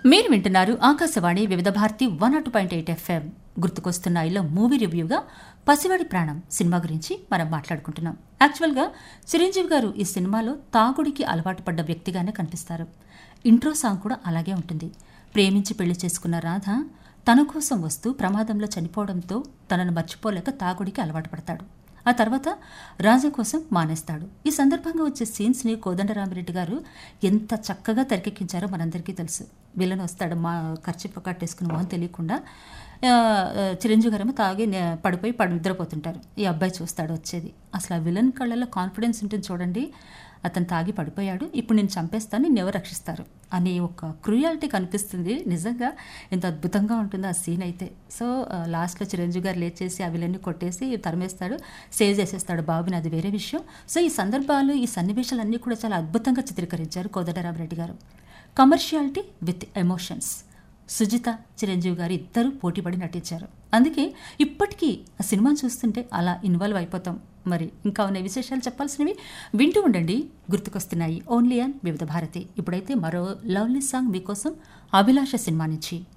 మీరు వింటున్నారు Akashvani Vividh Bharati one not point eight FM గుర్తుకొస్తున్నాయిలో మూవీ రివ్యూగా పసివాడి ప్రాణం సినిమా గురించి మనం మాట్లాడుకుంటున్నాం యాక్చువల్గా చిరంజీవి గారు ఈ సినిమాలో తాగుడికి అలవాటు పడ్డ వ్యక్తిగానే కనిపిస్తారు ఇంట్రో సాంగ్ కూడా అలాగే ఉంటుంది ప్రేమించి పెళ్లి చేసుకున్న రాధ తన కోసం వస్తూ ప్రమాదంలో చనిపోవడంతో తనను మర్చిపోలేక తాగుడికి అలవాటు పడతాడు ఆ తర్వాత రాజా కోసం మానేస్తాడు ఈ సందర్భంగా వచ్చే సీన్స్ని కోదండరామిరెడ్డి గారు ఎంత చక్కగా తెరకెక్కించారో మనందరికీ తెలుసు విలన్ వస్తాడు మా ఖర్చు కట్టేసుకుని మొహం తెలియకుండా ఆ, ఆ, చిరంజీవి గారేమో తాగి నే- పడిపోయి పడి నిద్రపోతుంటారు ఈ అబ్బాయి చూస్తాడు వచ్చేది అసలు ఆ విలన్ కళ్ళలో కాన్ఫిడెన్స్ ఉంటుంది చూడండి అతను తాగి పడిపోయాడు ఇప్పుడు నేను చంపేస్తాను నిన్ను ఎవరు రక్షిస్తారు అనే ఒక క్రూయాలిటీ కనిపిస్తుంది నిజంగా ఎంత అద్భుతంగా ఉంటుందో ఆ సీన్ అయితే సో ఆ, లాస్ట్లో చిరంజీవి గారు లేచేసి ఆ విలన్ని కొట్టేసి తరిమేస్తాడు సేవ్ చేసేస్తాడు బాబుని అది వేరే విషయం సో ఈ సందర్భాలు ఈ సన్నివేశాలన్నీ కూడా చాలా అద్భుతంగా చిత్రీకరించారు కోదండరామరెడ్డి గారు commerciality with emotions Sujitha Chiranjeevi గారు ఇద్దరు పోటీపడి నటించారు అందుకే ఇప్పటికీ ఆ సినిమాను చూస్తుంటే అలా ఇన్వాల్వ్ అయిపోతాం మరి ఇంకా ఉన్న విశేషాలు చెప్పాల్సినవి వింటూ ఉండండి గుర్తుకొస్తున్నాయి ఓన్లీ అండ్ వివిధ భారతి ఇప్పుడైతే మరో లవ్లీ సాంగ్ మీకోసం అభిలాష సినిమా నుంచి